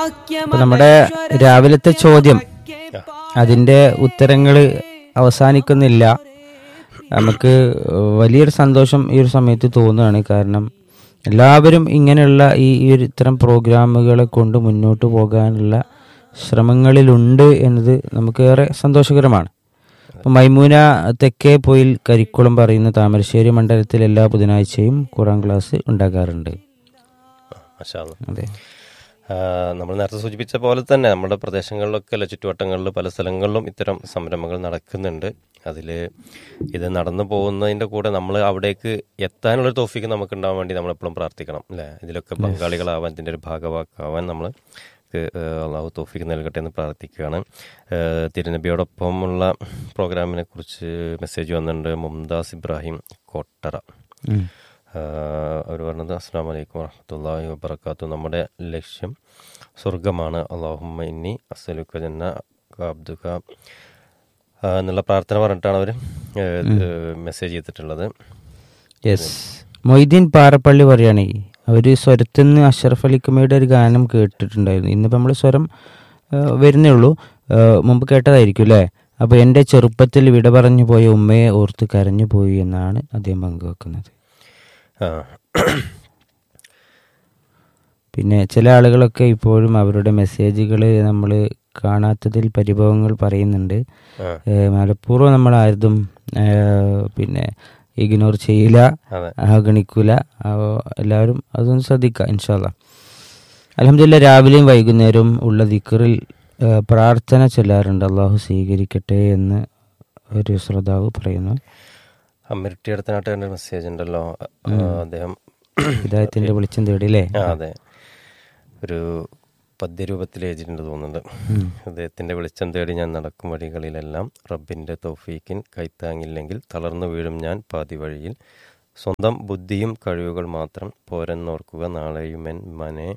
അപ്പൊ നമ്മുടെ രാവിലത്തെ ചോദ്യം അതിന്റെ ഉത്തരങ്ങൾ അവസാനിക്കുന്നില്ല നമുക്ക് വലിയൊരു സന്തോഷം ഈ ഒരു സമയത്ത് തോന്നുകയാണ് കാരണം എല്ലാവരും ഇങ്ങനെയുള്ള ഈ ഈ ഒരു ഇത്തരം പ്രോഗ്രാമുകളെ കൊണ്ട് മുന്നോട്ട് പോകാനുള്ള ശ്രമങ്ങളിലുണ്ട് എന്നത് നമുക്ക് ഏറെ സന്തോഷകരമാണ് ഇപ്പം മൈമൂന തെക്കേ പോയിൽ കരിക്കുളം പറയുന്ന താമരശ്ശേരി മണ്ഡലത്തിൽ എല്ലാ ബുധനാഴ്ചയും ഖുറാൻ ക്ലാസ് ഉണ്ടാകാറുണ്ട് മാഷാ അല്ലാ. അതെ ആ, നമ്മൾ നേരത്തെ സൂചിപ്പിച്ച പോലെ തന്നെ നമ്മുടെ പ്രദേശങ്ങളിലൊക്കെ അല്ല ചുറ്റുവട്ടങ്ങളിൽ പല സ്ഥലങ്ങളിലും ഇത്തരം സംരംഭങ്ങൾ നടക്കുന്നുണ്ട് അതിൽ ഇത് നടന്നു പോകുന്നതിൻ്റെ കൂടെ നമ്മൾ അവിടേക്ക് എത്താനുള്ളൊരു തോഫിക്ക് നമുക്ക് ഉണ്ടാവാൻ വേണ്ടി നമ്മളെപ്പോഴും പ്രാർത്ഥിക്കണം അല്ലേ ഇതിലൊക്കെ പങ്കാളികളാവാൻ ഇതിൻ്റെ ഒരു ഭാഗവാക്കാവാൻ നമ്മൾ അള്ളാഹു തോഫിക്ക് നൽകട്ടെ എന്ന് പ്രാർത്ഥിക്കുകയാണ് ഏഹ് തിരുനബിയോടൊപ്പമുള്ള പ്രോഗ്രാമിനെ കുറിച്ച് മെസ്സേജ് വന്നിട്ടുണ്ട് മുംതാസ് ഇബ്രാഹിം കോട്ടറ ഉം. അവർ പറഞ്ഞത് അസ്സാം വലൈക്കും വറഹമത്തല്ലാഹി വബർക്കാത്തു നമ്മുടെ ലക്ഷ്യം സ്വർഗമാണ് അള്ളാഹുമ്മ ഇന്നി അസലുക്ക ജന്ന അബ്ദുക ആ, എന്നുള്ള പ്രാർത്ഥന പറഞ്ഞിട്ടാണ് അവർ മെസ്സേജ് ചെയ്തിട്ടുള്ളത് യെസ് മൊയ്തീൻ പാറപ്പള്ളി പറയുകയാണേ അവര് സ്വരത്തിന്ന് അഷറഫ് അലിക്കുമയുടെ ഒരു ഗാനം കേട്ടിട്ടുണ്ടായിരുന്നു ഇന്നിപ്പോൾ നമ്മൾ സ്വരം ആ, വരുന്നേ ഉള്ളൂ ആ, മുമ്പ് കേട്ടതായിരിക്കും അല്ലേ അപ്പോൾ എൻ്റെ ചെറുപ്പത്തിൽ വിട പറഞ്ഞു പോയ ഉമ്മയെ ഓർത്ത് കരഞ്ഞു പോയി എന്നാണ് അദ്ദേഹം പങ്കുവെക്കുന്നത് ആ. പിന്നെ ചില ആളുകളൊക്കെ ഇപ്പോഴും അവരുടെ മെസ്സേജുകൾ നമ്മൾ കാണാത്തതിൽ പരിഭവങ്ങൾ പറയുന്നുണ്ട് ആ. ഏഹ് മനഃപൂർവ്വം നമ്മൾ ആരതും ഏഹ് പിന്നെ ഇഗ്നോർ ചെയ്യില്ല അതെ അവഗണിക്കൂല അപ്പോൾ എല്ലാവരും അതൊന്ന് ശ്രദ്ധിക്കുക ഇൻഷാല്ല അലഹമില്ല രാവിലെയും വൈകുന്നേരവും ഉള്ള ദിക്കറിൽ ഏഹ് പ്രാർത്ഥന ചൊല്ലാറുണ്ട് അള്ളാഹു സ്വീകരിക്കട്ടെ എന്ന് ഒരു ശ്രോതാവ് പറയുന്നു അമ്മിരട്ടി അടുത്തനായിട്ട് എൻ്റെ മെസ്സേജ് ഉണ്ടല്ലോ ആ, അദ്ദേഹം ഹിദായത്തിന്റെ വെളിച്ചം തേടി അല്ലേ ആ അതെ ഒരു പദ്യരൂപത്തിൽ എഴുതിയിട്ടുണ്ട് തോന്നുന്നുണ്ട് അദ്ദേഹത്തിന്റെ വെളിച്ചം തേടി ഞാൻ നടക്കും വഴികളിലെല്ലാം റബ്ബിന്റെ തൗഫീക്കിൻ കൈത്താങ്ങില്ലെങ്കിൽ തളർന്നു വീഴും ഞാൻ പാതി വഴിയിൽ സ്വന്തം ബുദ്ധിയും കഴിവുകൾ മാത്രം പോരെന്നോർക്കുക നാളെയുമെൻ മനെ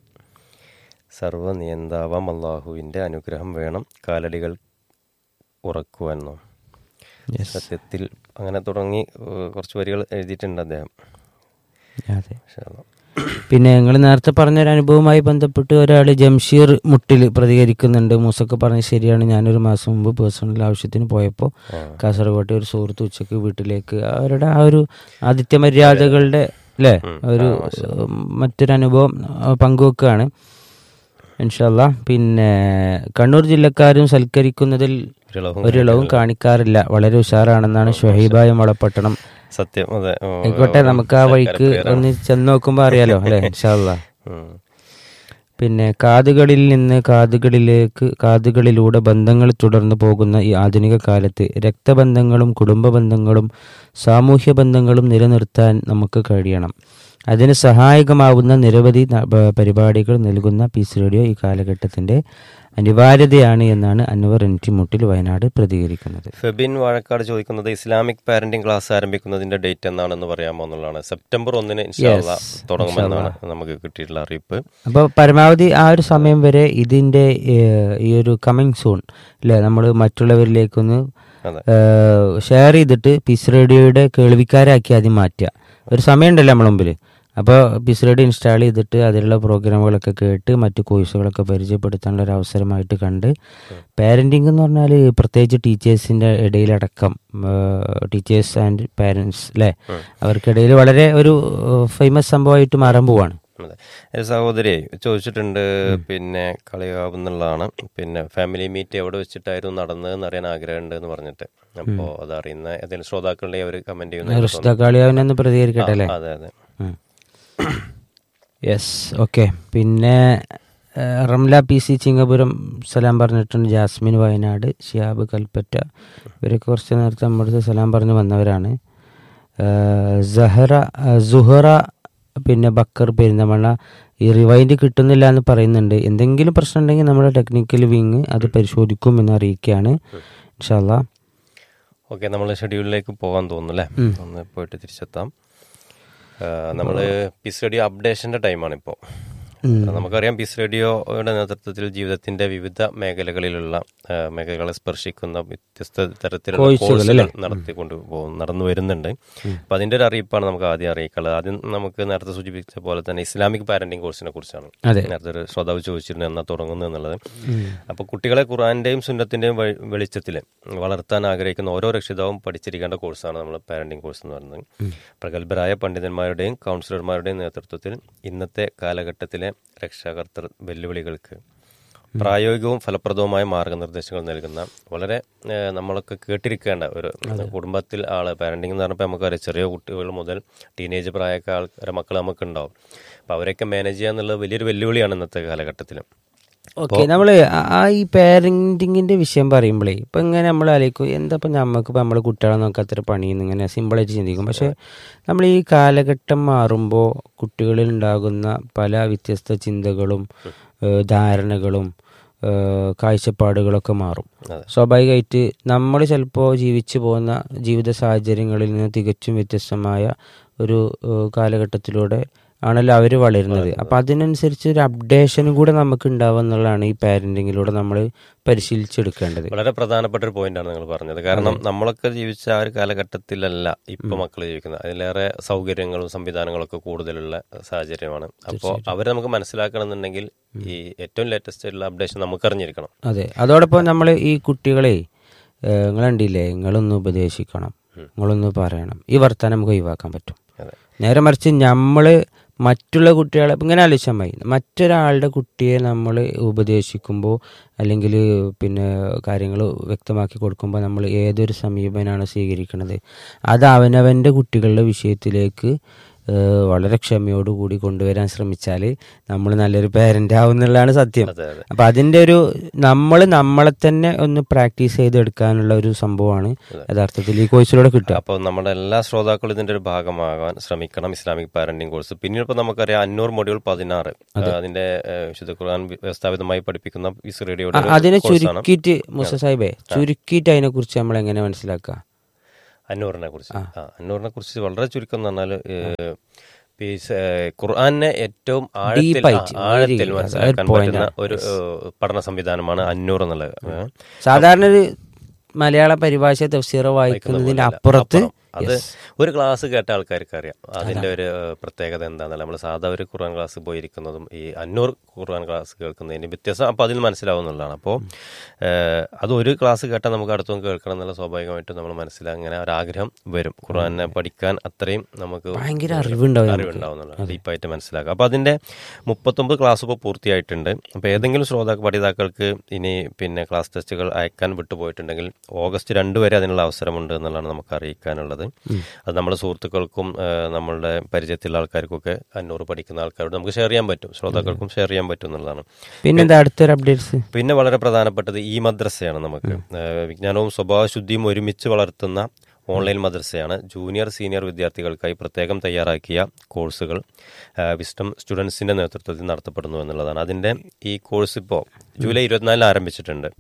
സർവനിയന്താവാം അള്ളാഹുവിന്റെ അനുഗ്രഹം വേണം കാലടികൾ ഉറക്കുവാനോ Yes. സത്യത്തിൽ അങ്ങനെ തുടങ്ങി ഏഹ്, കുറച്ച് വരികൾ എഴുതിയിട്ടുണ്ട് അദ്ദേഹം അതെ മാഷാ അല്ലാ. പിന്നെ നിങ്ങൾ നേരത്തെ പറഞ്ഞ ഒരു അനുഭവവുമായി ബന്ധപ്പെട്ട് ഒരാൾ ജംഷീർ മുട്ടിൽ പ്രതികരിക്കുന്നുണ്ട് മൂസക്ക് പറഞ്ഞ ശരിയാണ് ഞാനൊരു മാസം മുമ്പ് പേഴ്സണൽ ആവശ്യത്തിന് പോയപ്പോൾ ആ. കാസർഗോട്ടെ ഒരു സുഹൃത്ത് ഉച്ചക്ക് വീട്ടിലേക്ക് അവരുടെ ആ ഒരു ആതിഥ്യ മര്യാദകളുടെ അല്ലേ ഒരു ഉം, മറ്റൊരു അനുഭവം ആ, പങ്കുവെക്കുകയാണ് ഇൻഷല്ല പിന്നെ കണ്ണൂർ ജില്ലക്കാരും സൽക്കരിക്കുന്നതിൽ ഒരിളവും ഒരിളവും കാണിക്കാറില്ല വളരെ ഉഷാറാണെന്നാണ് ഷൊഹീബായ മുളപ്പട്ടണം സത്യം അതെ ഓ, ആയിക്കോട്ടെ നമുക്ക് ആ വഴിക്ക് ഒന്ന് ചെന്ന് നോക്കുമ്പോ അറിയാലോ അല്ലെ ഇൻഷാല്ല ഉം. പിന്നെ കാതുകളിൽ നിന്ന് കാതുകളിലേക്ക് കാതുകളിലൂടെ ബന്ധങ്ങൾ തുടർന്നു പോകുന്ന ഈ ആധുനിക കാലത്ത് രക്തബന്ധങ്ങളും കുടുംബ ബന്ധങ്ങളും സാമൂഹ്യ ബന്ധങ്ങളും നിലനിർത്താൻ നമുക്ക് കഴിയണം അതിന് സഹായകമാവുന്ന നിരവധി ന- പ- പരിപാടികൾ നൽകുന്ന പീസ് റേഡിയോ ഈ കാലഘട്ടത്തിന്റെ അനിവാര്യതയാണ് എന്നാണ് അൻവർ എൻ ടി മുട്ടിൽ വയനാട് പ്രതികരിക്കുന്നത് ഫെബിൻ വാഴക്കാട് ചോദിക്കുന്നത് ഇസ്ലാമിക് പാരന്റിംഗ് ക്ലാസ് ആരംഭിക്കുന്നതിന്റെ ഡേറ്റ് എന്നാണെന്ന് പറയാമോ എന്നുള്ളതാണ് സെപ്റ്റംബർ ഒന്നിന് ഇൻഷാ അള്ളാ തുടങ്ങുമെന്നാണ് നമുക്ക് കിട്ടിയിട്ടുള്ള അറിയിപ്പ് അപ്പോൾ പരമാവധി ആ ഒരു സമയം വരെ ഇതിന്റെ ഏഹ്, ഈ ഒരു കമ്മിങ് സൂൺ അല്ലേ നമ്മൾ മറ്റുള്ളവരിലേക്കൊന്ന് അതെ ഷെയർ ചെയ്തിട്ട് പീസ് റേഡിയോയുടെ കേൾവിക്കാരാക്കി ആദ്യം മാറ്റുക ഒരു സമയമുണ്ടല്ലോ നമ്മളെ മുമ്പിൽ അപ്പോൾ പീസ് റേഡിയോ ഇൻസ്റ്റാൾ ചെയ്തിട്ട് അതിലുള്ള പ്രോഗ്രാമുകളൊക്കെ കേട്ട് മറ്റു കോഴ്സുകളൊക്കെ പരിചയപ്പെടുത്താനുള്ള ഒരു അവസരമായിട്ട് കണ്ട് പാരൻറ്റിംഗ് എന്ന് പറഞ്ഞാൽ പ്രത്യേകിച്ച് ടീച്ചേഴ്സിൻ്റെ ഇടയിലടക്കം ടീച്ചേഴ്സ് ആൻഡ് പാരൻസ് അല്ലേ അവർക്കിടയിൽ വളരെ ഒരു ഫേമസ് സംഭവമായിട്ട് മാറാൻ പോവാണ് അതെ ഒരു സഹോദരി ചോദിച്ചിട്ടുണ്ട് പിന്നെ കളിയാവുന്നുള്ളതാണ് പിന്നെ ഫാമിലി മീറ്റ് എവിടെ വെച്ചിട്ടായിരുന്നു നടന്നതെന്ന് അറിയാൻ ആഗ്രഹമുണ്ട് എന്ന് പറഞ്ഞിട്ട് അപ്പോൾ അതറിയുന്ന ഏതെങ്കിലും ശ്രോതാക്കളുടെ അവർ കമന്റ് ചെയ്യുന്ന ഋഷിതാക്കാളിയാവിനൊന്ന് പ്രതികരിക്കട്ടെ അല്ലേ അതെ അതെ യെസ് ഓക്കെ പിന്നെ ആ, റംല പി സി ചിങ്ങപുരം സലാം പറഞ്ഞിട്ടുണ്ട് ജാസ്മിൻ വയനാട് ഷിയാബ് കൽപ്പറ്റ ഇവരൊക്കെ കുറച്ച് നേരത്തെ നമ്മുടെ അടുത്ത് സലാം പറഞ്ഞ് വന്നവരാണ് ആ, സഹറ ആ, സുഹറ പിന്നെ ബക്കർ പെരുന്തമണ്ണ ഈ റിവൈൻഡ് കിട്ടുന്നില്ല എന്ന് പറയുന്നുണ്ട് എന്തെങ്കിലും പ്രശ്നം ഉണ്ടെങ്കിൽ നമ്മുടെ ടെക്നിക്കൽ വിങ് അത് പരിശോധിക്കും എന്ന് അറിയിക്കുകയാണ് ഇൻഷാല്ലാ ഓക്കെ നമ്മൾ ഷെഡ്യൂളിലേക്ക് പോകാൻ തോന്നുന്നു അല്ലേ ഒന്ന് പോയിട്ട് തിരിച്ചെത്താം നമ്മൾ പി സ്റ്റഡി അപ്ഡേഷൻ്റെ ടൈമാണ് ഇപ്പോൾ നമുക്കറിയാം പീസ് റേഡിയോയുടെ നേതൃത്വത്തിൽ ജീവിതത്തിന്റെ വിവിധ മേഖലകളിലുള്ള ആ, മേഖലകളെ സ്പർശിക്കുന്ന വ്യത്യസ്ത തരത്തിലുള്ള കോഴ്സുകൾ നടത്തിക്കൊണ്ട് പോകും നടന്നു വരുന്നുണ്ട് അപ്പൊ അതിന്റെ ഒരു അറിയിപ്പാണ് നമുക്ക് ആദ്യം അറിയിക്കാനുള്ളത് ആദ്യം നമുക്ക് നേരത്തെ സൂചിപ്പിച്ച പോലെ തന്നെ ഇസ്ലാമിക് പാരന്റിംഗ് കോഴ്സിനെ കുറിച്ചാണ് അതെ. നേരത്തെ ഒരു ശ്രോതാവ് ചോദിച്ചിരുന്നു എന്നാ തുടങ്ങുന്നു എന്നുള്ളത് അപ്പൊ കുട്ടികളെ ഖുറാന്റെയും സുന്നത്തിന്റെയും വഴി- വെളിച്ചത്തിൽ വളർത്താൻ ആഗ്രഹിക്കുന്ന ഓരോ രക്ഷിതാവും പഠിച്ചിരിക്കേണ്ട കോഴ്സാണ് നമ്മൾ പാരന്റിംഗ് കോഴ്സ് എന്ന് പറയുന്നത് പ്രഗത്ഭരായ പണ്ഡിതന്മാരുടെയും കൗൺസിലർമാരുടെയും നേതൃത്വത്തിൽ ഇന്നത്തെ കാലഘട്ടത്തിലെ രക്ഷാകർത്തൃ വെല്ലുവിളികൾക്ക് പ്രായോഗികവും ഫലപ്രദവുമായ മാർഗനിർദ്ദേശങ്ങൾ നൽകുന്ന വളരെ ഏഹ്, നമ്മളൊക്കെ കേട്ടിരിക്കേണ്ട ഒരു കുടുംബത്തിൽ ആള് പാരന്റിംഗ് എന്ന് പറഞ്ഞപ്പോൾ നമുക്കറിയാം ചെറിയ കുട്ടികൾ മുതൽ ടീനേജ് പ്രായമൊക്കെ ആൾക്കാരെ മക്കൾ നമുക്ക് ഉണ്ടാവും അപ്പോൾ അവരെയൊക്കെ മാനേജ് ചെയ്യുക എന്നുള്ളത് വലിയൊരു വെല്ലുവിളിയാണ് ഇന്നത്തെ കാലഘട്ടത്തിൽ ഓക്കെ നമ്മള് ആ- ആ ഈ പാരന്റിങ്ങിന്റെ വിഷയം പറയുമ്പോഴേ ഇപ്പൊ ഇങ്ങനെ നമ്മൾ ആലോചിക്കും എന്താ ഇപ്പൊ നമുക്ക് ഇപ്പൊ നമ്മളെ കുട്ടികളെ നോക്കാൻ അത്ര പണിയെന്ന് ഇങ്ങനെ സിമ്പിളായിട്ട് ചിന്തിക്കും പക്ഷെ നമ്മൾ ഈ കാലഘട്ടം മാറുമ്പോൾ കുട്ടികളിൽ ഉണ്ടാകുന്ന പല വ്യത്യസ്ത ചിന്തകളും ഏഹ് ധാരണകളും ഏഹ് കാഴ്ചപ്പാടുകളൊക്കെ മാറും സ്വാഭാവികമായിട്ട് നമ്മൾ ചിലപ്പോൾ ജീവിച്ചു പോകുന്ന ജീവിത സാഹചര്യങ്ങളിൽ നിന്ന് തികച്ചും വ്യത്യസ്തമായ ഒരു ഏഹ് കാലഘട്ടത്തിലൂടെ ആണല്ലോ അവർ വളരുന്നത് അപ്പം അതിനനുസരിച്ച് ഒരു അപ്ഡേഷനും കൂടെ നമുക്ക് ഉണ്ടാവുക എന്നുള്ളതാണ് ഈ പാരന്റിങ്ങിലൂടെ നമ്മൾ പരിശീലിച്ചെടുക്കേണ്ടത് വളരെ പ്രധാനപ്പെട്ട ഒരു പോയിന്റാണ് നിങ്ങൾ പറഞ്ഞത് കാരണം നമ്മളൊക്കെ ജീവിച്ച ആ ഒരു കാലഘട്ടത്തിലല്ല ഇപ്പൊ മക്കൾ ജീവിക്കുന്നത് അതിലേറെ സൗകര്യങ്ങളും സംവിധാനങ്ങളും ഒക്കെ കൂടുതലുള്ള സാഹചര്യമാണ് അപ്പോൾ അവരെ നമുക്ക് മനസ്സിലാക്കണമെന്നുണ്ടെങ്കിൽ ഈ ഏറ്റവും ലേറ്റസ്റ്റ് ആയിട്ടുള്ള അപ്ഡേഷൻ നമുക്ക് അറിഞ്ഞിരിക്കണം അതെ അതോടൊപ്പം നമ്മൾ ഈ കുട്ടികളെ ഏഹ് നിങ്ങൾ കണ്ടില്ലേ നിങ്ങളൊന്ന് ഉപദേശിക്കണം നിങ്ങളൊന്ന് പറയണം ഈ വർത്താനം നമുക്ക് ഒഴിവാക്കാൻ പറ്റും അതെ നേരെ മറിച്ച് നമ്മൾ മറ്റുള്ള കുട്ടികളെ ഇപ്പം ഇങ്ങനെ ആലോചിച്ചാൽ മതി മറ്റൊരാളുടെ കുട്ടിയെ നമ്മൾ ഉപദേശിക്കുമ്പോൾ അല്ലെങ്കിൽ പിന്നെ കാര്യങ്ങൾ വ്യക്തമാക്കി കൊടുക്കുമ്പോൾ നമ്മൾ ഏതൊരു സമീപനാണ് സ്വീകരിക്കുന്നത് അത് അവനവൻ്റെ കുട്ടികളുടെ വിഷയത്തിലേക്ക് ഏഹ് വളരെ ക്ഷമയോടുകൂടി കൊണ്ടുവരാൻ ശ്രമിച്ചാൽ നമ്മൾ നല്ലൊരു പേരൻ്റ് ആവും എന്നുള്ളതാണ് സത്യം അതെ അതെ അപ്പം അതിൻ്റെ ഒരു നമ്മൾ നമ്മളെ തന്നെ ഒന്ന് പ്രാക്ടീസ് ചെയ്തെടുക്കാനുള്ള ഒരു സംഭവമാണ് യഥാർത്ഥത്തിൽ ഈ കോഴ്സിലൂടെ കിട്ടുക അപ്പോൾ നമ്മുടെ എല്ലാ ശ്രോതാക്കളും ഇതിന്റെ ഒരു ഭാഗമാകാൻ ശ്രമിക്കണം ഇസ്ലാമിക് പാരന്റിംഗ് കോഴ്സ് പിന്നീട് ഇപ്പോൾ നമുക്കറിയാം അഞ്ഞൂറ് മൊഡ്യൂൾ പതിനാറ് അതിന്റെ ഏഹ്, വിശുദ്ധ ഖുർആൻ വ്യവസ്ഥാപിതമായി പഠിപ്പിക്കുന്ന ഇസ് റേഡിയോയുടെ ഒരു അതിനെ കോഴ്സാണ് ചുരുക്കിയിട്ട് മുസ സാഹിബേ ചുരുക്കിയിട്ട് അതിനെ കുറിച്ച് നമ്മൾ എങ്ങനെ മനസ്സിലാക്കുക അന്നൂറിനെ കുറിച്ച് ആ അന്നൂറിനെ കുറിച്ച് വളരെ ചുരുക്കം എന്ന് പറഞ്ഞാൽ ഖുർആനെ ഏറ്റവും ആഴത്തിൽ Deep-ആയിട്ട്, ആ, ആഴത്തിൽ very- മനസ്സിലാക്കാൻ അതൊരു point പറ്റുന്ന ഒരു ഏഹ്, പഠന സംവിധാനമാണ് അന്നൂർ എന്നുള്ളത് ഏഹ്. സാധാരണ ഒരു മലയാള പരിഭാഷ തഫ്സീറ വായിക്കുന്നതിന്റെ അപ്പുറത്ത് അത് ഒരു ക്ലാസ് കേട്ട ആൾക്കാർക്ക് അറിയാം അതിന്റെ ഒരു ഏഹ്, പ്രത്യേകത എന്താണെന്നല്ല നമ്മൾ സാധാ ഒരു ഖുർആൻ ക്ലാസ് പോയിരിക്കുന്നതും ഈ അന്നൂർ ഖുർആൻ ക്ലാസ് കേൾക്കുന്നതിന്റെ വ്യത്യാസം അപ്പോൾ അതിൽ മനസ്സിലാവുന്നുള്ളതാണ് അപ്പോൾ അത് ഒരു ക്ലാസ് കേട്ടാൽ നമുക്ക് അടുത്തൊന്നും കേൾക്കണം എന്നുള്ള സ്വാഭാവികമായിട്ടും നമ്മൾ മനസ്സിലാകും അങ്ങനെ ഒരു ആഗ്രഹം വരും ഖുർആനെ പഠിക്കാൻ അത്രയും നമുക്ക് ഭയങ്കര അറിവുണ്ടാവും നമുക്ക്. അറിവുണ്ടാവുന്നുള്ളത് ഡീപ്പായിട്ട് മനസ്സിലാക്കുക അപ്പോൾ അതിന്റെ മുപ്പത്തൊമ്പത് ക്ലാസ് ഇപ്പോൾ പൂർത്തിയായിട്ടുണ്ട് അപ്പോൾ ഏതെങ്കിലും ശ്രോതാക്കൾ പഠിതാക്കൾക്ക് ഇനി പിന്നെ ക്ലാസ് ടെസ്റ്റുകൾ അയക്കാൻ വിട്ടുപോയിട്ടുണ്ടെങ്കിൽ ഓഗസ്റ്റ് രണ്ട് വരെ അതിനുള്ള അവസരമുണ്ട് എന്നുള്ളതാണ് നമുക്ക് അറിയിക്കാനുള്ളത് അത് നമ്മുടെ സുഹൃത്തുക്കൾക്കും ആ, നമ്മളുടെ പരിചയത്തിലുള്ള ആൾക്കാർക്കൊക്കെ അന്നൂറ് പഠിക്കുന്ന ആൾക്കാരോട് നമുക്ക് ഷെയർ ചെയ്യാൻ പറ്റും ശ്രോതാക്കൾക്കും ഷെയർ ചെയ്യാൻ പറ്റും എന്നുള്ളതാണ് പിന്നെന്താ അടുത്തൊരു അപ്ഡേറ്റ്സ് പിന്നെ വളരെ പ്രധാനപ്പെട്ടത് ഈ മദ്രസയാണ് നമുക്ക് ഏഹ് വിജ്ഞാനവും സ്വഭാവശുദ്ധിയും ഒരുമിച്ച് വളർത്തുന്ന ഓൺലൈൻ മദ്രസയാണ് ജൂനിയർ സീനിയർ വിദ്യാർത്ഥികൾക്കായി പ്രത്യേകം തയ്യാറാക്കിയ കോഴ്സുകൾ ഏഹ് വിസ്റ്റം സ്റ്റുഡൻസിന്റെ നേതൃത്വത്തിൽ നടത്തപ്പെടുന്നു എന്നുള്ളതാണ് അതിന്റെ ഈ കോഴ്സ് ഇപ്പോൾ ജൂലൈ ഇരുപത്തിനാലിന് ആരംഭിച്ചിട്ടുണ്ട്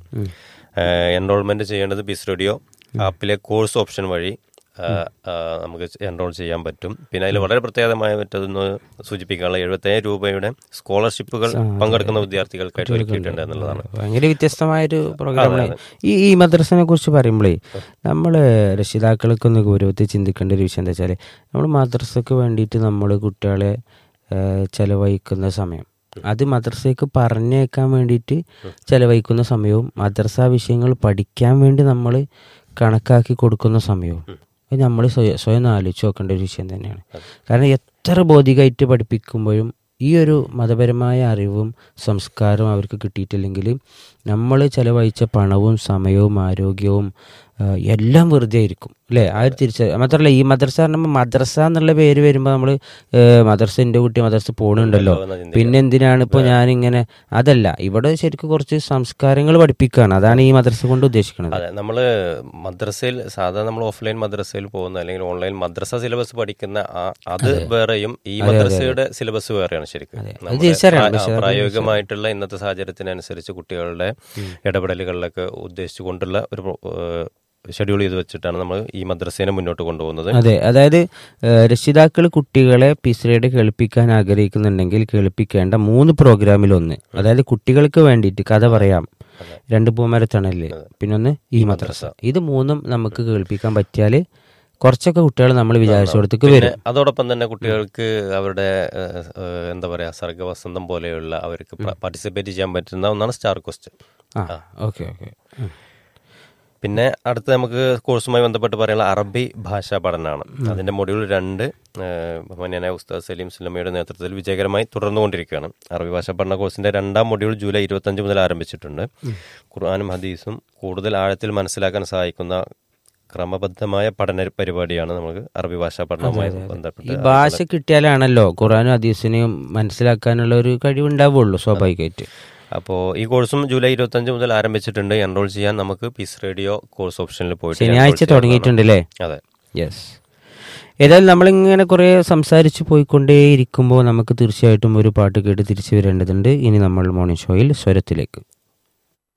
എൻറോൾമെന്റ് ചെയ്യേണ്ടത് ബിസ് റേഡിയോ ആപ്പിലെ കോഴ്സ് ഓപ്ഷൻ വഴി ആ, ആ, നമുക്ക് എൻറോൾ ചെയ്യാൻ പറ്റും പിന്നെ അതിൽ വളരെ പ്രത്യേകമായ മറ്റൊന്ന് സൂചിപ്പിക്കാനുള്ള എഴുപത്തേഴ് രൂപയുടെ സ്കോളർഷിപ്പുകൾ പങ്കെടുക്കുന്ന വിദ്യാർത്ഥികൾക്കായിട്ട് ഒരുക്കിയിട്ടുണ്ട് എന്നുള്ളതാണ് ഭയങ്കര വ്യത്യസ്തമായൊരു പ്രോഗ്രാമാണ് ഈ ഈ മദ്രസനെ കുറിച്ച് പറയുമ്പോഴേ നമ്മൾ രക്ഷിതാക്കൾക്കൊന്ന് ഗൗരവത്തിൽ ചിന്തിക്കേണ്ട ഒരു വിഷയം എന്താ വെച്ചാൽ നമ്മൾ മദ്രസക്ക് വേണ്ടിയിട്ട് നമ്മൾ കുട്ടികളെ ഏഹ്, ചെലവഴിക്കുന്ന സമയം അത് മദ്രസയ്ക്ക് പറഞ്ഞേക്കാൻ വേണ്ടിയിട്ട് ചെലവഴിക്കുന്ന സമയവും മദ്രസ വിഷയങ്ങൾ പഠിക്കാൻ വേണ്ടി നമ്മൾ കണക്കാക്കി കൊടുക്കുന്ന സമയവും അത് നമ്മൾ സ്വയം സ്വയം ഒന്ന് ആലോചിച്ച് നോക്കേണ്ട ഒരു വിഷയം തന്നെയാണ് കാരണം എത്ര ബോധികമായിട്ട് പഠിപ്പിക്കുമ്പോഴും ഈ ഒരു മതപരമായ അറിവും സംസ്കാരവും അവർക്ക് കിട്ടിയിട്ടില്ലെങ്കിൽ നമ്മൾ ചെലവഴിച്ച പണവും സമയവും ആരോഗ്യവും ആ, എല്ലാം വെറുതെ ആയിരിക്കും അല്ലേ ആ ഒരു തിരിച്ച മാത്രമല്ല ഈ മദ്രസ പറയുമ്പോൾ മദ്രസ എന്നുള്ള പേര് വരുമ്പോൾ നമ്മൾ മദ്രസ എൻ്റെ കുട്ടി മദ്രസ പോകണുണ്ടല്ലോ എന്ന് ചിന്തിക്കുക. പിന്നെ എന്തിനാണ് ഇപ്പോൾ ഞാനിങ്ങനെ അതല്ല ഇവിടെ ശരിക്കും കുറച്ച് സംസ്കാരങ്ങൾ പഠിപ്പിക്കുകയാണ് അതാണ് ഈ മദ്രസ കൊണ്ട് ഉദ്ദേശിക്കുന്നത് അതെ നമ്മള് മദ്രസയിൽ സാധാരണ നമ്മൾ ഓഫ്ലൈൻ മദ്രസയിൽ പോകുന്ന അല്ലെങ്കിൽ ഓൺലൈൻ മദ്രസ സിലബസ് പഠിക്കുന്ന ആ- അത് വേറെയും ഈ മദ്രസയുടെ സിലബസ് വേറെയാണ് ശരിക്കും നമ്മുടെ തിരിച്ചറിയണം. പ്രാ- ആ, പ്രായോഗികമായിട്ടുള്ള ഇന്നത്തെ സാഹചര്യത്തിനനുസരിച്ച് കുട്ടികളുടെ ഇടപെടലുകളിലൊക്കെ ഉദ്ദേശിച്ചുകൊണ്ടുള്ള ഒരു പ്രോ- ഏഹ് ഷെഡ്യൂൾ ചെയ്ത് വെച്ചിട്ടാണ് നമ്മൾ ഈ മദ്രസേനെ മുന്നോട്ട് കൊണ്ടുപോകുന്നത് അതെ അതായത് രക്ഷിതാക്കൾ കുട്ടികളെ പിസ്രയുടെ കേൾപ്പിക്കാൻ ആഗ്രഹിക്കുന്നുണ്ടെങ്കിൽ കേൾപ്പിക്കേണ്ട മൂന്ന് പ്രോഗ്രാമിലൊന്ന് അതായത് കുട്ടികൾക്ക് വേണ്ടിയിട്ട് കഥ പറയാം രണ്ട് പൂമരത്തണല് പിന്നെ ഒന്ന് ഈ മദ്രസ ഇത് മൂന്നും നമുക്ക് കേൾപ്പിക്കാൻ പറ്റിയാൽ കുറച്ചൊക്കെ കുട്ടികൾ നമ്മൾ വിചാരിച്ചിടത്തേക്ക് വരും അതോടൊപ്പം തന്നെ കുട്ടികൾക്ക് അവരുടെ ഏഹ്, ഏഹ്, എന്താ പറയാ സർഗവസന്തം പോലെയുള്ള അവർക്ക് പാർട്ടിസിപ്പേറ്റ് ചെയ്യാൻ പറ്റുന്ന ഒന്നാണ് സ്റ്റാർ ക്വസ്റ്റ്യൻ ആ ഓക്കെ ഓക്കെ പിന്നെ അടുത്ത് നമുക്ക് കോഴ്സുമായി ബന്ധപ്പെട്ട് പറയാനുള്ള അറബി ഭാഷാ പഠനമാണ് അതിന്റെ മൊഡ്യൂൾ രണ്ട് ഏഹ്, ബഹുമാന്യനായ ഉസ്താദ് സലീം സുലമയുടെ നേതൃത്വത്തിൽ വിജയകരമായി തുടർന്നുകൊണ്ടിരിക്കുകയാണ് അറബി ഭാഷാ പഠന കോഴ്സിന്റെ രണ്ടാം മൊഡ്യൂൾ ജൂലൈ ഇരുപത്തഞ്ച് മുതൽ ആരംഭിച്ചിട്ടുണ്ട് ഖുർആാനും ഹദീസും കൂടുതൽ ആഴത്തിൽ മനസ്സിലാക്കാൻ സഹായിക്കുന്ന ക്രമബദ്ധമായ പഠന പരിപാടിയാണ് നമുക്ക് അറബി ഭാഷാ പഠനവുമായി ഈ ബന്ധപ്പെട്ട് ഭാഷ കിട്ടിയാലാണല്ലോ ഖുറാനും ഹദീസിനെയും മനസ്സിലാക്കാനുള്ള ഒരു കഴിവുണ്ടാവുള്ളൂ സ്വാഭാവികമായിട്ട് അപ്പോൾ ഈ കോഴ്സും ജൂലൈ ഇരുപത്തഞ്ച് മുതൽ ആരംഭിച്ചിട്ടുണ്ട് എൻറോൾ ചെയ്യാൻ നമുക്ക് പീസ് റേഡിയോ കോഴ്സ് ഓപ്ഷനിൽ പോയിട്ട് enroll ശനിയാഴ്ച ചെയ്യാവുന്നതാണ്. തുടങ്ങിയിട്ടുണ്ടല്ലേ അതെ യെസ് ഏതായാലും നമ്മളിങ്ങനെ കുറേ സംസാരിച്ച് പോയിക്കൊണ്ടേയിരിക്കുമ്പോൾ നമുക്ക് തീർച്ചയായിട്ടും ഒരു പാട്ട് കേട്ട് തിരിച്ചു വരേണ്ടതുണ്ട് ഇനി നമ്മൾ മോർണിംഗ് ഷോയിൽ സ്വരത്തിലേക്ക്